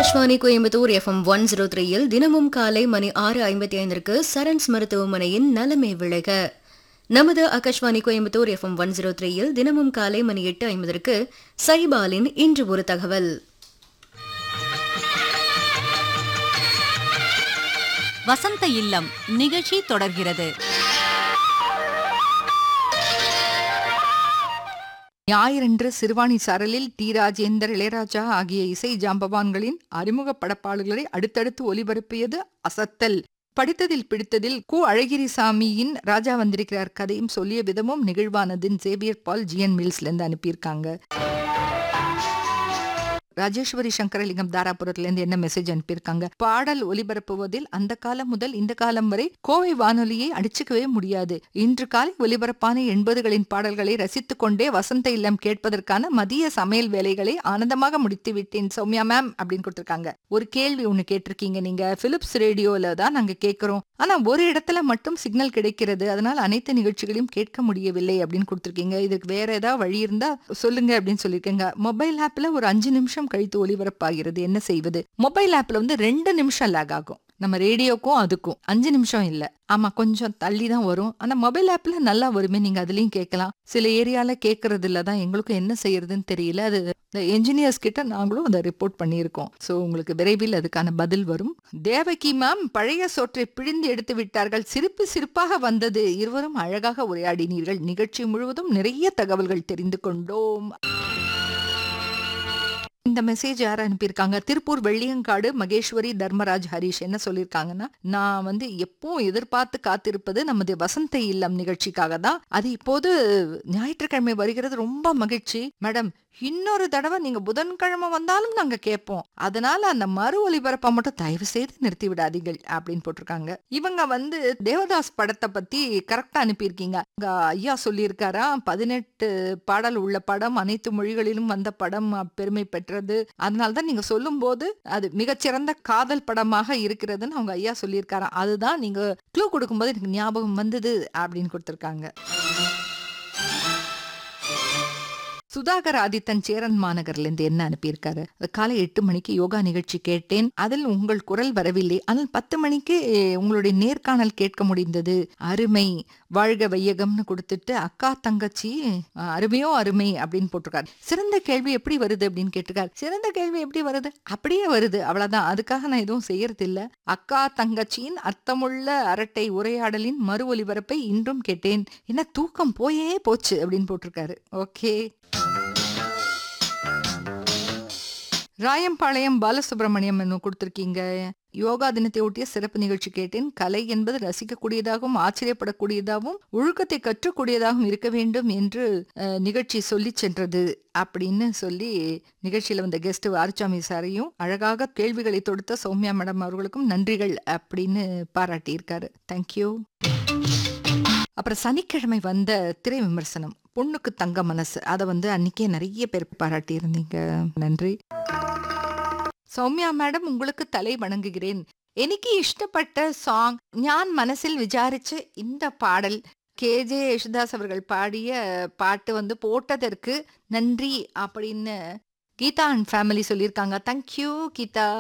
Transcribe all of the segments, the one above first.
Akashvani Coimbatore FM one zero த்ரீயில் தினமும் காலை மணி ஆறு ஐம்பத்தி ஐந்திற்கு சரண்ஸ் மருத்துவமனையின் நலமே விளைக நமது Akashvani Coimbatore FM one zero த்ரீயில் தினமும் காலை மணி எட்டு ஐம்பதற்கு சைபாலின் இன்று ஒரு தகவல் வசந்த இல்லம் நிகழ்ச்சி தொடர்கிறது ஞாயிறன்று சிறுவாணி சாரலில் டி ராஜேந்தர் இளையராஜா ஆகிய இசை ஜாம்பவான்களின் அறிமுக படப்பாடல்களை அடுத்தடுத்து ஒலிபரப்பியது அசத்தல் படித்ததில் பிடித்ததில் கு அழகிரிசாமியின் ராஜா வந்திருக்கிறார் கதையும் சொல்லிய விதமும் நிகழ்வானதின் சேவியர் பால் ஜிஎன் மில்ஸ்லேருந்து அனுப்பியிருக்காங்க ராஜேஸ்வரி சங்கரலிங்கம் தாராபுரத்திலிருந்து என்ன மெசேஜ் அனுப்பியிருக்காங்க பாடல் ஒலிபரப்புவதில் அந்த காலம் முதல் இந்த காலம் வரை கோவை வானொலியை அடிச்சுக்கவே முடியாது இன்று காலை ஒலிபரப்பான எண்பதுகளின் பாடல்களை ரசித்துக் கொண்டே வசந்த இல்லம் கேட்பதற்கான மதிய சமையல் வேலைகளை ஆனந்தமாக முடித்து விட்டேன் சௌமியா மேம் அப்படின்னு கொடுத்திருக்காங்க ஒரு கேள்வி ஒண்ணு கேட்டிருக்கீங்க நீங்க பிலிப்ஸ் ரேடியோல தான் நாங்க கேட்கிறோம் ஆனா ஒரு இடத்துல மட்டும் சிக்னல் கிடைக்கிறது அதனால அனைத்து நிகழ்ச்சிகளையும் கேட்க முடியவில்லை அப்படின்னு கொடுத்திருக்கீங்க இதுக்கு வேற ஏதாவது வழி இருந்தா சொல்லுங்க அப்படின்னு சொல்லியிருக்கீங்க மொபைல் ஆப்ல ஒரு அஞ்சு நிமிஷம் கழித்து ஒலிபரப்பாகிறது என்ன செய்வது மொபைல் ஆப்ல வந்து ரெண்டு நிமிஷம் லேக் ஆகும் நம்ம ரேடியோக்கும் அதுக்கும் அஞ்சு நிமிஷம் இல்ல ஆமா கொஞ்சம் தள்ளி தான் வரும் ஆனா மொபைல் ஆப்ல நல்லா வருமே நீங்க அதுலயும் கேட்கலாம் சில ஏரியால கேட்கறது இல்ல தான் எங்களுக்கும் என்ன செய்யறதுன்னு தெரியல அது என்ஜினியர்ஸ் கிட்ட நாங்களும் அதை ரிப்போர்ட் பண்ணியிருக்கோம் சோ உங்களுக்கு விரைவில் அதுக்கான பதில் வரும் தேவகி மேம் பழைய சோற்றை பிழிந்து எடுத்து விட்டார்கள் சிரிப்பு சிரிப்பாக வந்தது இருவரும் அழகாக உரையாடினீர்கள் நிகழ்ச்சி முழுவதும் நிறைய தகவல்கள் தெரிந்து கொண்டோம் இந்த மெசேஜ் யார் அனுப்பியிருக்காங்க திருப்பூர் வெள்ளியங்காடு மகேஸ்வரி தர்மராஜ் ஹரிஷ் என்ன சொல்லியிருக்காங்கன்னா நான் வந்து எப்போ எதிர்பார்த்து காத்திருப்பது நமது வசந்த இல்லம் நிகழ்ச்சிக்காக தான் அது இப்போது ஞாயிற்றுக்கிழமை வருகிறது ரொம்ப மகிழ்ச்சி மேடம் இன்னொரு தடவை நீங்க புதன்கிழமை வந்தாலும் நாங்க கேட்போம் அதனால அந்த மறு ஒலிபரப்பை மட்டும் தயவு செய்து நிறுத்தி விடாதீர்கள் அப்படின்னு போட்டிருக்காங்க இவங்க வந்து தேவதாஸ் படத்தை பத்தி கரெக்டா அனுப்பியிருக்கீங்க இங்க ஐயா சொல்லியிருக்காரா பதினெட்டு பாடல் உள்ள படம் அனைத்து மொழிகளிலும் வந்த படம் பெருமை பெற்றது அதனால தான் நீங்க சொல்லும் போது அது மிகச்சிறந்த காதல் படமாக இருக்கிறதுன்னு அவங்க ஐயா சொல்லியிருக்காராம் அதுதான் நீங்க க்ளூ கொடுக்கும்போது எனக்கு ஞாபகம் வந்தது அப்படின்னு கொடுத்திருக்காங்க சுதாகர் ஆதித்தன் சேரன் மாநகர்லேருந்து என்ன அனுப்பியிருக்காரு காலை எட்டு மணிக்கு யோகா நிகழ்ச்சி கேட்டேன் அதில் உங்கள் குரல் வரவில்லை ஆனால் பத்து மணிக்கு உங்களுடைய நேர்காணல் கேட்க முடிந்தது அருமை வாழ்க வையகம்னு கொடுத்துட்டு அக்கா தங்கச்சி அருமையோ அருமை அப்படின்னு போட்டிருக்காரு சிறந்த கேள்வி எப்படி வருது அப்படின்னு கேட்டிருக்காரு சிறந்த கேள்வி எப்படி வருது அப்படியே வருது அவ்வளவுதான் அதுக்காக நான் எதுவும் செய்யறது இல்ல அக்கா தங்கச்சியின் அர்த்தமுள்ள அரட்டை உரையாடலின் மறு ஒலிபரப்பை இன்றும் கேட்டேன் என்ன தூக்கம் போயே போச்சு அப்படின்னு போட்டிருக்காரு ஓகே ராயம்பாளையம் பாலசுப்ரமணியம் என்ன கொடுத்துருக்கீங்க யோகா தினத்தை ஒட்டிய சிறப்பு நிகழ்ச்சி கேட்டேன் கலை என்பது ரசிக்கக்கூடியதாகவும் ஆச்சரியப்படக்கூடியதாகவும் ஒழுக்கத்தை கற்றக்கூடியதாகவும் இருக்க வேண்டும் என்று நிகழ்ச்சி சொல்லி சென்றது அப்படின்னு சொல்லி நிகழ்ச்சியில வந்த கெஸ்ட் ஆர்ச்சாமி சாரையும் அழகாக கேள்விகளை தொடுத்த சௌமியா மேடம் அவர்களுக்கும் நன்றிகள் அப்படின்னு பாராட்டியிருக்காரு தேங்க்யூ அப்புறம் சனிக்கிழமை வந்த திரை விமர்சனம் பொண்ணுக்கு தங்க மனசு அதை வந்து அன்னைக்கே நிறைய பேர் பாராட்டி இருந்தீங்க நன்றி சௌமியா மேடம் உங்களுக்கு தலை வணங்குகிறேன் എനിക്ക് ഇഷ്ടപ്പെട്ട சாங் ഞാൻ മനസ്സിൽ വിചാരിച്ച് இந்த பாடல் கேஜே யேசுதாஸ் அவர்கள் பாடிய பாட்டு வந்து போட்டதற்கு நன்றி அப்படின்னு கீதா அண்ட் ஃபேமிலி சொல்லியிருக்காங்க தேங்க்யூ கீதா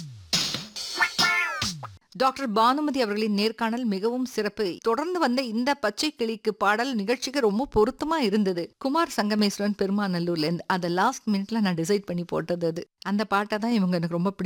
டாக்டர் பானுமதி அவர்களின் நேர்காணல் மிகவும் சிறப்பு தொடர்ந்து வந்த இந்த பச்சை கிளிக்கு பாடல் நிகழ்ச்சிக்கு ரொம்ப பொருத்தமா இருந்தது குமார் சங்கமேஸ்வரன் பெருமாநல்லூர்ல இருந்து அதை லாஸ்ட் மினிட்ல நான் டிசைட் பண்ணி போட்டது அது அந்த பாட்டை தான் இவங்க எனக்கு ரொம்ப